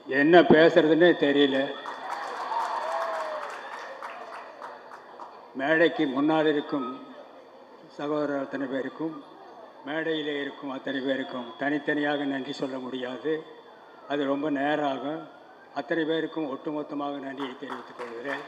என்ன பேசுறதுன்னே தெரியல மேடைக்கு முன்னால் இருக்கும் சகோதரர் அத்தனை பேருக்கும் மேடையிலே இருக்கும் அத்தனை பேருக்கும் தனித்தனியாக நன்றி சொல்ல முடியாது அது ரொம்ப நேரம் ஆகும் அத்தனை பேருக்கும் ஒட்டுமொத்தமாக நன்றியை தெரிவித்துக் கொள்கிறேன்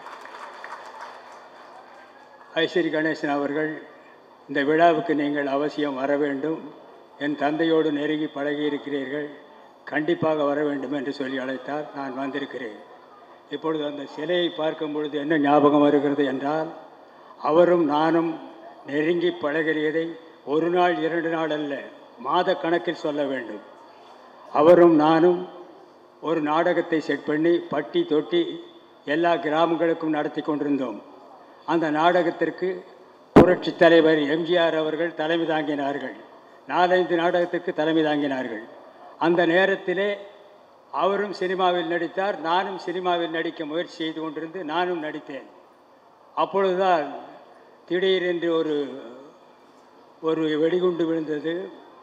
ஐஸ்வரி கணேசன் அவர்கள் இந்த விழாவுக்கு நீங்கள் அவசியம் வர வேண்டும் என் தந்தையோடு நெருங்கி பழகி இருக்கிறீர்கள் கண்டிப்பாக வர வேண்டும் என்று சொல்லி அழைத்தார் நான் வந்திருக்கிறேன் இப்பொழுது அந்த சிலையை பார்க்கும் பொழுது என்ன ஞாபகம் வருகிறது என்றால் அவரும் நானும் நெருங்கி பழகியதை ஒரு நாள் இரண்டு நாள் அல்ல மாத கணக்கில் சொல்ல வேண்டும் அவரும் நானும் ஒரு நாடகத்தை செட் பண்ணி பட்டி தொட்டி எல்லா கிராமங்களுக்கும் நடத்தி கொண்டிருந்தோம் அந்த நாடகத்திற்கு புரட்சி தலைவர் எம்ஜிஆர் அவர்கள் தலைமை தாங்கினார்கள் நாலஞ்சு நாடகத்திற்கு தலைமை தாங்கினார்கள் அந்த நேரத்திலே அவரும் சினிமாவில் நடித்தார் நானும் சினிமாவில் நடிக்க முயற்சி செய்து கொண்டிருந்து நானும் நடித்தேன் அப்பொழுதுதான் திடீரென்று ஒரு ஒரு வெடிகுண்டு விழுந்தது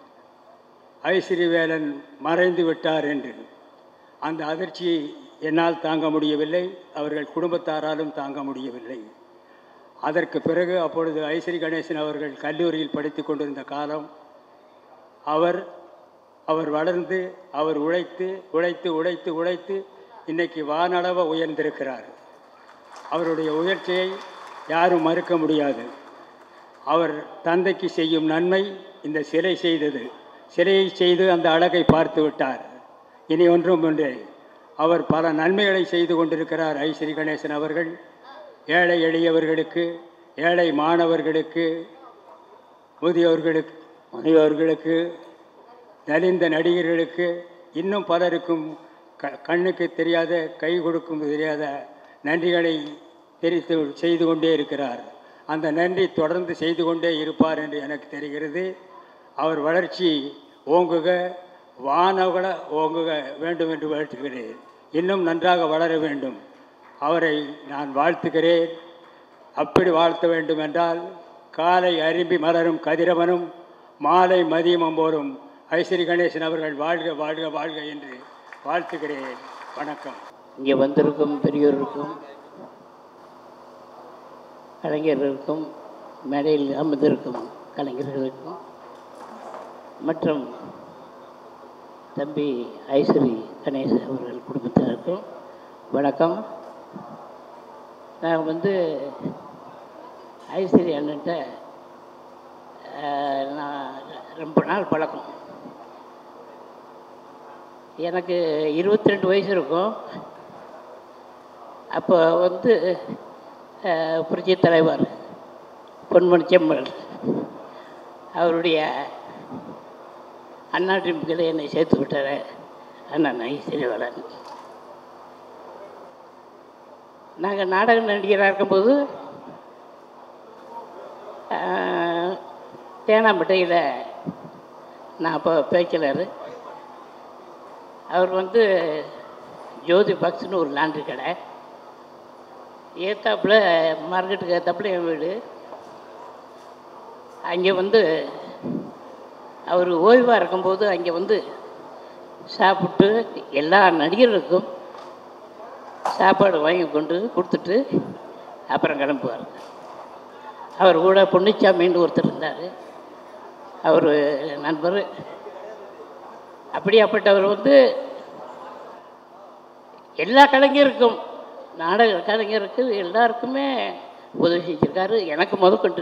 ஐஸ்வரிவேலன் மறைந்து விட்டார் என்று அந்த அதிர்ச்சியை என்னால் தாங்க முடியவில்லை அவர்கள் குடும்பத்தாராலும் தாங்க முடியவில்லை அதற்கு பிறகு அப்பொழுது ஐஸ்வரி கணேசன் அவர்கள் கல்லூரியில் படித்து கொண்டிருந்த காலம் அவர் அவர் வளர்ந்து அவர் உழைத்து உழைத்து உழைத்து உழைத்து இன்னைக்கு வானளவ உயர்ந்திருக்கிறார் அவருடைய உயர்ச்சியை யாரும் மறுக்க முடியாது அவர் தந்தைக்கு செய்யும் நன்மை இந்த சிலை செய்தது சிலையை செய்து அந்த அழகை பார்த்து விட்டார் இனி ஒன்றும் ஒன்றே அவர் பல நன்மைகளை செய்து கொண்டிருக்கிறார் ஐஸ்வரி கணேசன் அவர்கள் ஏழை எளியவர்களுக்கு ஏழை மாணவர்களுக்கு முதியோர்களுக்கு முதியோர்களுக்கு நலிந்த நடிகர்களுக்கு இன்னும் பலருக்கும் க கண்ணுக்கு தெரியாத கை கொடுக்கும் தெரியாத நன்றிகளை தெரிவித்து செய்து கொண்டே இருக்கிறார் அந்த நன்றி தொடர்ந்து செய்து கொண்டே இருப்பார் என்று எனக்கு தெரிகிறது அவர் வளர்ச்சி ஓங்குக வானவள ஓங்குக வேண்டும் என்று வாழ்த்துகிறேன் இன்னும் நன்றாக வளர வேண்டும் அவரை நான் வாழ்த்துகிறேன் அப்படி வாழ்த்த வேண்டும் என்றால் காலை அரும்பி மலரும் கதிரவனும் மாலை மதியமும் போரும் ஐஸ்வரி கணேசன் அவர்கள் வாழ்க வாழ்க வாழ்க என்று வாழ்த்துகிறேன் வணக்கம் இங்கே வந்திருக்கும் பெரியோருக்கும் கலைஞர்களுக்கும் மேடையில் அமர்ந்திருக்கும் கலைஞர்களுக்கும் மற்றும் தம்பி ஐஸ்வரி கணேசன் அவர்கள் குடும்பத்தினருக்கும் வணக்கம் நான் வந்து ஐஸ்வரி அண்ணன்ட்ட அஹ், நான் ரொம்ப நாள் பழக்கம் எனக்கு இருபத்தி ரெண்டு வயசு இருக்கும் அப்போ வந்து அஹ், புரட்சி தலைவர் பொன்மணி செம்மல் அவருடைய அண்ணா ட்ரிம்பில் என்னை சேர்த்து விட்டார் அண்ணன் ஐஸ்வரியவளன் நாங்கள் நாடக நடிகராக இருக்கும்போது அஹ், தேனாம்பேட்டையில் நான் அப்போ பேச்சலர் அவர் வந்து ஜோதி பாக்ஸ்னு ஒரு லாண்ட்ரி கடை ஏத்தாப்புல மார்க்கெட்டுக்கு ஏத்தாப்புல என் வீடு அங்கே வந்து அவர் ஓய்வாக இருக்கும்போது அங்கே வந்து சாப்பிட்டு எல்லா நடிகர்களுக்கும் சாப்பாடு வாங்கி கொண்டு கொடுத்துட்டு அப்புறம் கிளம்புவார் அவர் கூட பொன்னிச்சாமின்னு ஒருத்தர் இருந்தார் அவர் நண்பர் அப்படியாப்பட்டவர் வந்து எல்லா கலைஞருக்கும் நாடக கலைஞருக்கு எல்லாருக்குமே உதவி செஞ்சிருக்காரு எனக்கு முதற்கொண்டு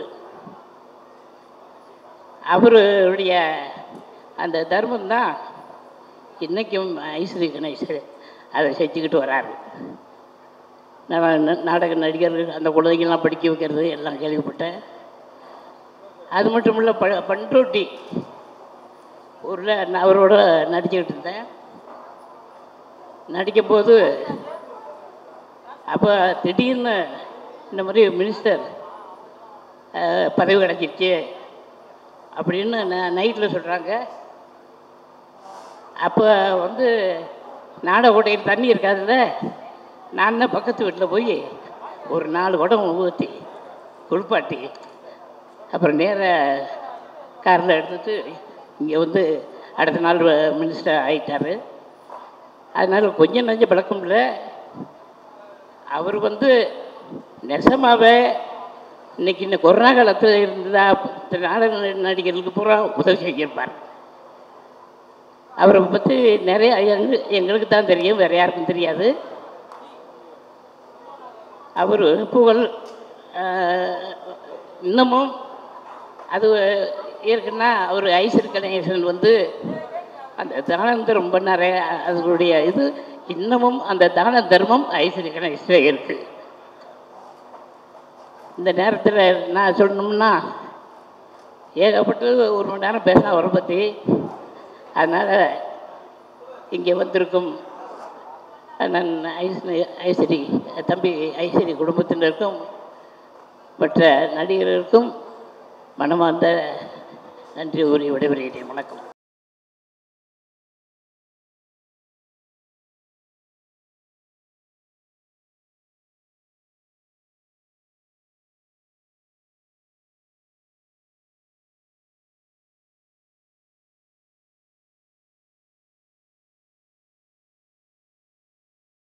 அவருடைய அந்த தர்மம் தான் இன்றைக்கும் ஐஸ்வரி கணேசர் அதை செஞ்சுக்கிட்டு வராரு நான் ந- நாடக நடிகர்கள் அந்த குழந்தைங்கள்லாம் படிக்க வைக்கிறது எல்லாம் கேள்விப்பட்டேன் அது மட்டும் இல்லை ப பண்ருட்டி ஊரில் நான் அவரோட நடிச்சுக்கிட்டு இருந்தேன் நடிக்கும்போது அப்போ திடீர்னு இந்த மாதிரி மினிஸ்டர் அஹ், பதவி கிடச்சிருச்சு அப்படின்னு நைட்டில் சொல்கிறாங்க அப்போ வந்து நாடக கோட்டையில் தண்ணி இருக்காதுல்ல நான் தான் பக்கத்து வீட்டில் போய் ஒரு நாலு குடம் ஊற்றி குளிப்பாட்டி அப்புறம் நேர காரில் எடுத்துட்டு இங்கே வந்து அடுத்த நாள் மினிஸ்டர் ஆகிட்டார் அதனால் கொஞ்சம் நஞ்ச பழக்கம் இல்லை அவர் வந்து நெசமாவே இன்னைக்கு இந்த கொரோனா காலத்தில் இருந்தா இந்த நாடக நடிகர்களுக்கு பூரா உதவி செஞ்சிருப்பார் அவரை பற்றி நிறைய எங்க- எங்களுக்கு தான் தெரியும் வேறு யாருக்கும் தெரியாது அவர் புகழ் ஆஹ், இன்னமும் அது இருக்குன்னா அவர் ஐஸ்வர் கணேசன் வந்து அந்த தானம் தர்மம் பண்ணாரே அதனுடைய இது இன்னமும் அந்த தான தர்மம் ஐஸ்வர்ய கணேசன் இருக்குது இந்த நேரத்தில் நான் சொல்லணும்னா ஏகப்பட்டது ஒரு மணி நேரம் பேச அவரை பற்றி அதனால் இங்கே வந்திருக்கும் நான் ஐஸ்வரி ஐஸ்வரி தம்பி ஐஸ்வரி குடும்பத்தினருக்கும் மற்ற நடிகர்களுக்கும் மனமார்ந்த நன்றி கூறி விடைபெறுகிறேன் வணக்கம்